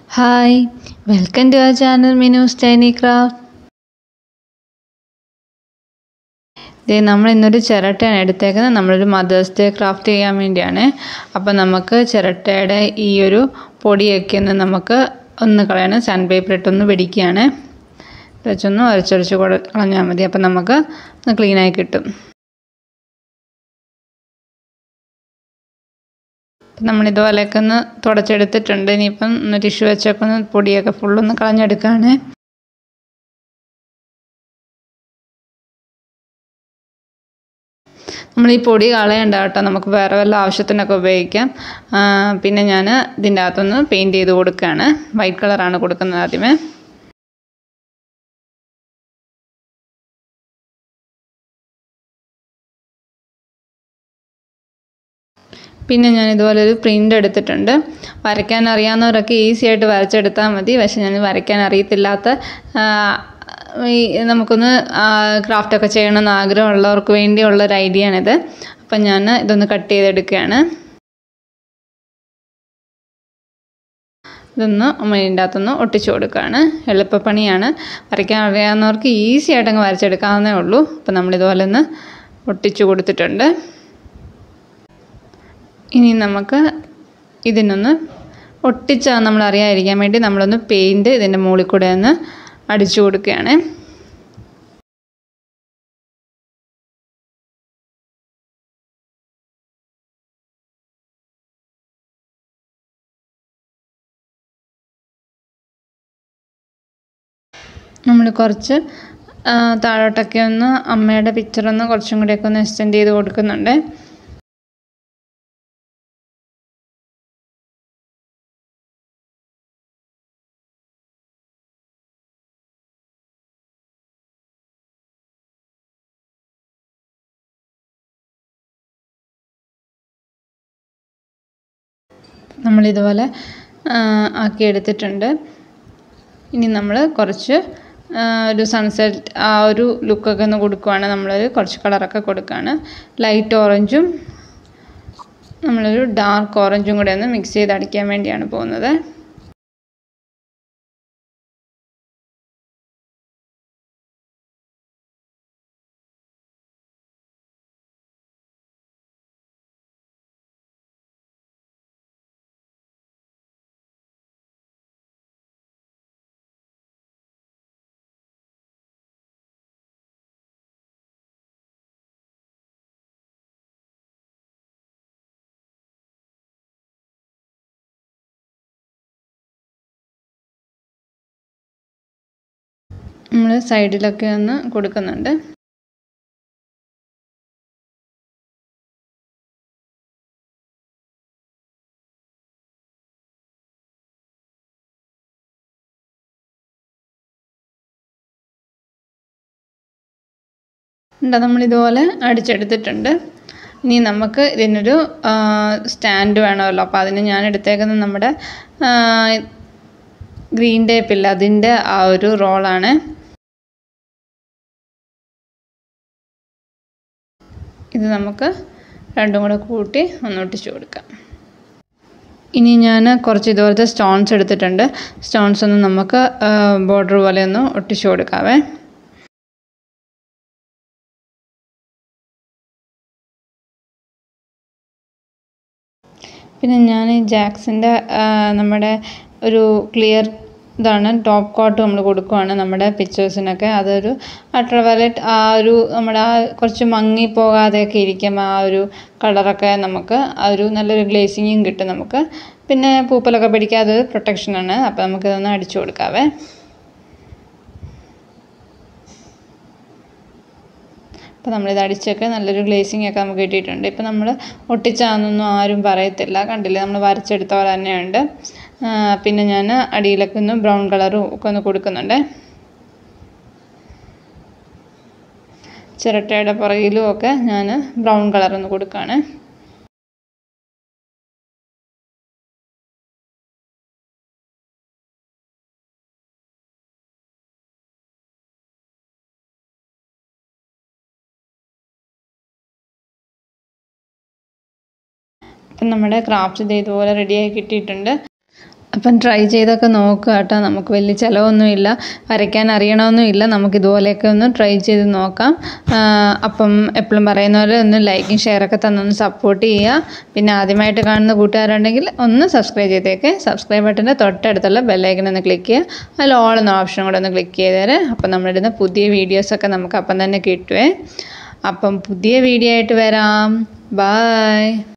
hi welcome to our channel Minu's tiny craft ദേ നമ്മൾ ഇന്നൊരു ചിരട്ടയാണ് എടുത്തേക്കുന്നത് നമ്മളൊരു മദേഴ്സ് ഡേ ക്രാഫ്റ്റ് ചെയ്യാൻ വേണ്ടിയാണ് അപ്പോൾ നമുക്ക് ചിരട്ടയുടെ ഈ ഒരു പൊടിയൊക്കെ ഒന്ന് നമുക്ക് ഒന്ന് കളയണം സാൻഡ് പേപ്പർ ഇട്ടൊന്ന് പിടിക്കുകയാണ് വെച്ചൊന്ന് ഉരച്ചൊരച്ച് കൂടെ കളഞ്ഞാൽ മതി അപ്പോൾ നമുക്ക് ഒന്ന് ക്ലീനായി കിട്ടും നമ്മൾ ഇതുപോലെയൊക്കെ ഒന്ന് തുടച്ചെടുത്തിട്ടുണ്ട് ഇനിയിപ്പം ഒന്ന് ടിഷ്യൂ വെച്ചൊക്കെ ഒന്ന് പൊടിയൊക്കെ ഫുള്ളൊന്ന് കളഞ്ഞെടുക്കുകയാണ് നമ്മൾ ഈ പൊടി കളയണ്ട കേട്ടോ നമുക്ക് വേറെ വല്ല ആവശ്യത്തിനൊക്കെ ഉപയോഗിക്കാം പിന്നെ ഞാൻ ഇതിൻ്റെ അകത്തൊന്ന് പെയിൻറ്റ് ചെയ്ത് കൊടുക്കുകയാണ് വൈറ്റ് കളറാണ് കൊടുക്കുന്നത് ആദ്യമേ പിന്നെ ഞാൻ ഇതുപോലെ ഒരു പ്രിൻ്റ് എടുത്തിട്ടുണ്ട് വരയ്ക്കാൻ അറിയാവുന്നവരൊക്കെ ഈസി ആയിട്ട് വരച്ചെടുത്താൽ മതി പക്ഷെ ഞാൻ വരയ്ക്കാൻ അറിയത്തില്ലാത്ത ഈ നമുക്കൊന്ന് ക്രാഫ്റ്റൊക്കെ ചെയ്യണമെന്ന് ആഗ്രഹമുള്ളവർക്ക് വേണ്ടിയുള്ള ഒരു ഐഡിയ ആണിത് അപ്പം ഞാൻ ഇതൊന്ന് കട്ട് ചെയ്തെടുക്കുകയാണ് ഇതൊന്ന് ഇതിൻ്റെ അകത്തൊന്ന് ഒട്ടിച്ചു കൊടുക്കുകയാണ് എളുപ്പപ്പണിയാണ് വരയ്ക്കാൻ അറിയാവുന്നവർക്ക് ഈസി ആയിട്ടങ്ങ് വരച്ചെടുക്കാവുന്നേ ഉള്ളൂ അപ്പം നമ്മളിതുപോലെ ഒന്ന് ഒട്ടിച്ചു കൊടുത്തിട്ടുണ്ട് ഇനി നമുക്ക് ഇതിനൊന്ന് ഒട്ടിച്ച നമ്മൾ അറിയാതിരിക്കാൻ വേണ്ടി നമ്മളൊന്ന് പെയിൻറ്റ് ഇതിൻ്റെ മുകളിൽ കൂടെ ഒന്ന് അടിച്ചു കൊടുക്കുകയാണ് നമ്മൾ കുറച്ച് താഴോട്ടൊക്കെ ഒന്ന് അമ്മയുടെ പിക്ചറൊന്ന് കുറച്ചും കൂടിയൊക്കെ ഒന്ന് എക്സ്റ്റെൻഡ് ചെയ്ത് കൊടുക്കുന്നുണ്ട് നമ്മളിതുപോലെ ആക്കി എടുത്തിട്ടുണ്ട് ഇനി നമ്മൾ കുറച്ച് ഒരു സൺസെറ്റ് ആ ഒരു ലുക്കൊക്കെ ഒന്ന് കൊടുക്കുവാണ് നമ്മളൊരു കുറച്ച് കളറൊക്കെ കൊടുക്കുകയാണ് ലൈറ്റ് ഓറഞ്ചും നമ്മളൊരു ഡാർക്ക് ഓറഞ്ചും കൂടെ ഒന്ന് മിക്സ് ചെയ്ത് അടിക്കാൻ വേണ്ടിയാണ് പോകുന്നത് നമ്മൾ സൈഡിലൊക്കെ ഒന്ന് കൊടുക്കുന്നുണ്ട് ഉണ്ട് നമ്മളിതുപോലെ അടിച്ചെടുത്തിട്ടുണ്ട് ഇനി നമുക്ക് ഇതിനൊരു സ്റ്റാൻഡ് വേണമല്ലോ അപ്പോൾ അതിന് ഞാൻ എടുത്തേക്കുന്നത് നമ്മുടെ ഗ്രീൻ ടേപ്പില്ല അതിൻ്റെ ആ ഒരു റോളാണ് ഇത് നമുക്ക് രണ്ടും കൂടെ കൂട്ടി ഒന്ന് ഒട്ടിച്ചു കൊടുക്കാം ഇനി ഞാൻ കുറച്ച് ഇതുപോലത്തെ സ്റ്റോൺസ് എടുത്തിട്ടുണ്ട് സ്റ്റോൺസ് ഒന്ന് നമുക്ക് ബോർഡർ പോലെ ഒന്ന് ഒട്ടിച്ചു കൊടുക്കാവേ പിന്നെ ഞാൻ ഈ ജാക്സിൻ്റെ നമ്മുടെ ഒരു ക്ലിയർ ഇതാണ് ടോപ്പ് കോട്ട് നമ്മൾ കൊടുക്കുവാണ് നമ്മുടെ പിക്ചേഴ്സിനൊക്കെ അതൊരു അൾട്രാവയലറ്റ് ആ ഒരു നമ്മുടെ ആ കുറച്ച് മങ്ങി പോകാതെയൊക്കെ ഇരിക്കും ആ ഒരു കളറൊക്കെ നമുക്ക് ആ ഒരു നല്ലൊരു ഗ്ലേസിങ്ങും കിട്ടും നമുക്ക് പിന്നെ പൂപ്പലൊക്കെ പിടിക്കാതെ പ്രൊട്ടക്ഷനാണ് അപ്പോൾ നമുക്കിതൊന്ന് അടിച്ചു കൊടുക്കാവേ അപ്പോൾ നമ്മളിത് അടിച്ചൊക്കെ നല്ലൊരു ഗ്ലേസിങ് ഒക്കെ നമുക്ക് കിട്ടിയിട്ടുണ്ട് ഇപ്പോൾ നമ്മൾ ഒട്ടിച്ചാന്നൊന്നും ആരും പറയത്തില്ല കണ്ടില്ലേ നമ്മൾ വരച്ചെടുത്ത പോലെ തന്നെയുണ്ട് പിന്നെ ഞാൻ അടിയിലൊക്കെ ഒന്ന് ബ്രൗൺ കളറും ഒക്കെ ഒന്ന് കൊടുക്കുന്നുണ്ട് ചിരട്ടയുടെ പുറകിലും ഒക്കെ ഞാൻ ബ്രൗൺ കളർ ഒന്ന് കൊടുക്കുകയാണ് അപ്പം നമ്മുടെ ക്രാഫ്റ്റ് ഇത് ഇതുപോലെ റെഡിയായി കിട്ടിയിട്ടുണ്ട് അപ്പം ട്രൈ ചെയ്തൊക്കെ നോക്കുക കേട്ടോ നമുക്ക് വലിയ ചിലവൊന്നുമില്ല വരയ്ക്കാൻ അറിയണമെന്നുമില്ല നമുക്ക് ഇതുപോലെയൊക്കെ ഒന്ന് ട്രൈ ചെയ്ത് നോക്കാം ആ, അപ്പം എപ്പോഴും പറയുന്ന പോലെ ഒന്ന് ലൈക്കും ഷെയറൊക്കെ തന്നൊന്ന് സപ്പോർട്ട് ചെയ്യുക പിന്നെ ആദ്യമായിട്ട് കാണുന്ന കൂട്ടുകാരുണ്ടെങ്കിൽ ഒന്ന് സബ്സ്ക്രൈബ് ചെയ്തേക്കെ സബ്സ്ക്രൈബ് ബട്ടൻ്റെ തൊട്ടടുത്തുള്ള ബെല്ലൈക്കൻ ഒന്ന് ക്ലിക്ക് ചെയ്യുക അതിൽ ഓൾ എന്ന ഓപ്ഷൻ കൂടെ ഒന്ന് ക്ലിക്ക് ചെയ്തേരെ അപ്പം നമ്മളിടുന്ന പുതിയ വീഡിയോസൊക്കെ നമുക്ക് അപ്പം തന്നെ കിട്ടുവേ അപ്പം പുതിയ വീഡിയോ ആയിട്ട് വരാം ബായ്